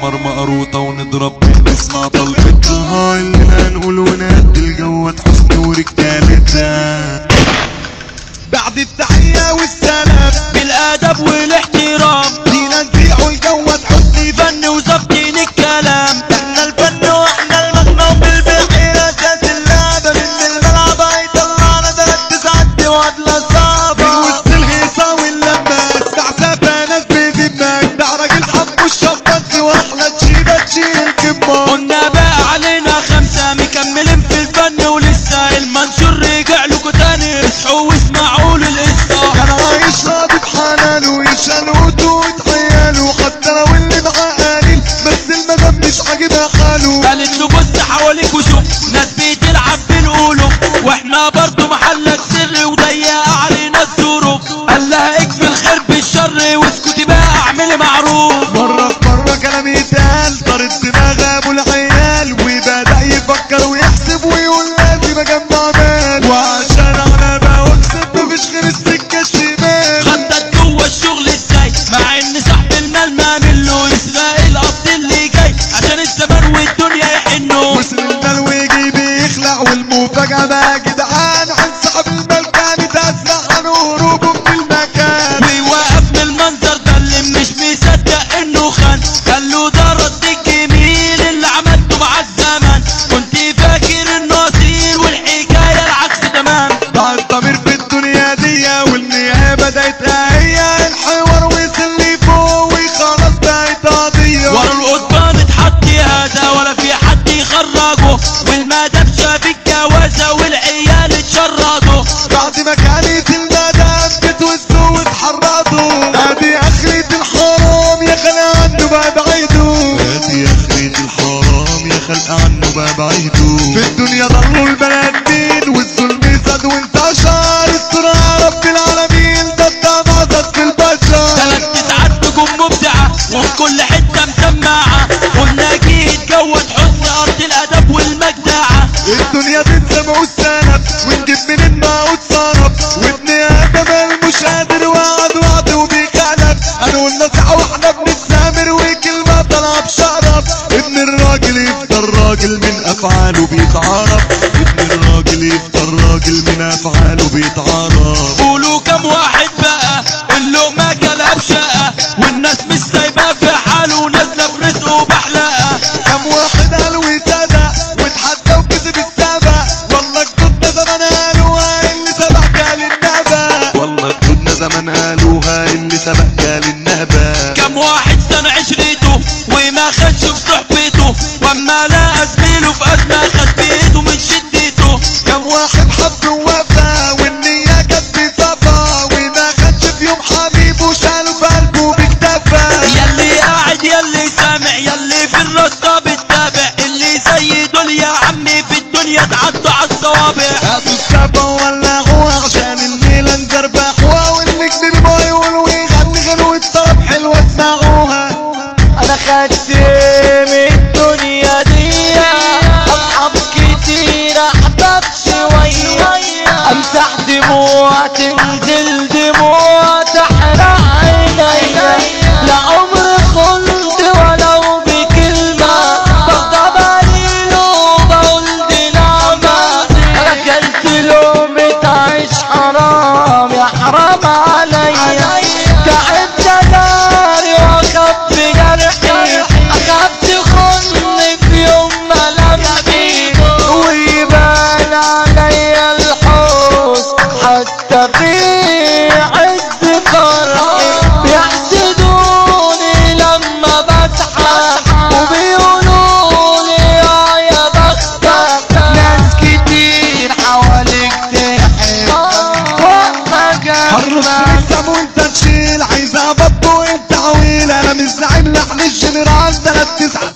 القمر مقروطة ونضرب بنسمع طلقتها اللي هنقول ونهدي الجوة حسن ورجالتها بعد التحية والسلام بالادب والاحترام دينا نبيع الجوة حسني فن وظبطين الكلام احنا الفن واحنا المغنى بالبحر اساس اللعبة من الملعب هيطلعنا تلات تسعات وعدلة صعبة من وسط الهيصة واللمة استعسافة ناس بذمك ده راجل حب الشفاط واحلى تشيبة تشيل كمار قلنا بقى علينا خمسة مكملين في الفن ولسه المنشور رجع لكم تاني اصحوا واسمعوا له القصة كان عايش راضي بحلاله يشالوته ويتحياله حتى لو اللي معاه قليل بس المدام مش عاجبها حاله قالت له بص حواليك وشوف ناس بتلعب بالقلوب واحنا برضو محلك سر وضيقة علينا الظروف قال لها اكفي الخير بالشر واسكتي بقى اعملي معروف مرة في مرة كلام يتقال طارت دماغ ابو العيال وبدأ يفكر ويحسب ويقول لازم اجمع مال وعشان انا بكسب مفيش غير السكة الشمال خدت جوه الشغل ازاي مع ان صاحب المال ما له يسرق القبض اللي جاي عشان الزمان والدنيا يحنوا وصل المال ويجي بيخلع والمفاجأة بقى جدعان عن صاحب المال كانت اسرع عن هروبه من المكان ويوقف من المنظر ده اللي مش مصدق انه خان قال له ده رد الجميل اللي عملته مع الزمن كنت فاكر انه اصيل والحكايه العكس تمام ضاع الضمير في الدنيا دي والنهاية بدأت هي الحوار وصل لي فوق وخلاص بقت قضية ورا القضبان اتحط هذا ولا في حد يخرجه والمدام شاف الجوازه والعيال اتشردوا بعد ما كانت المدام بتوسوا وتحرضوا ادي اخرة الحرام يا خلق عنه بقى بعيدوا ادي اخرة الحرام يا خلق عنه بقى بعيدو في الدنيا ضلوا البلدين والظلم زاد وانتشر الصراع رب العالمين ده الطمع زاد في البشر تلات تسعات نجوم مبدعة وفي كل حتة مسمعة قلنا جيت جوة حسن أرض الأدب والمجدعة الدنيا تنسى والسلف ونجيب من الموت صرف وابن ادم مش قادر وعد وعد وبيخالف انا والنصيحة واحنا بنتسامر وكلمة طالعة بشرف ابن الراجل يفضل راجل من افعاله بيتعرف ابن الراجل يفضل راجل من افعاله بيتعرف قولوا كم واحد بقى اللقمة كلها بشقة والناس مش سايبة في حاله ونازلة برزقه بحلقة كم واحد قال وصدق واتحدى وكسب السبق والله كنت زمان قالوا اللي سبق قال النبأ والله كنا زمان قالوها اللي سبق قال النهبة كم واحد سنة عشرته وما خدش في صحبته واما لقى زميله في أزمة خد بإيده من شدته كم واحد حب ووفى والنية كانت بصفا وما خدش في يوم حبيبه شاله في قلبه بكتفى يلي قاعد يلي سامع يلي في الرصة بتتابع اللي زي دول يا عمي في الدنيا تعدوا على الصوابع هاتوا السبا ولعوا عشان الليلة نزربحوها والنجم بيبقى يقول ويغني غنوة طرب حلوة اسمعوها انا خدت من الدنيا دي اصحاب كتير احباب شوية امسح دموع تنزل دموع تحرق عينيا لعمر خلت ولو بكلمة بغضب عليه وبقول دي نعمة انا اكلت لقمة عيش حرام يا حرام عليا تعبت داري واخبي جرحي اخاف تخن في يوم ملامحي ويبان عليا الحزن حتى في عز فرحي بيحسدوني لما بضحك وبيقولوا لي يا يا بختك ناس كتير حواليك تحب وما هرش جنبك لسه وانت تشيل عايز ابط وانت عويل انا مش زعيم لحن الجنرال تلات تسعة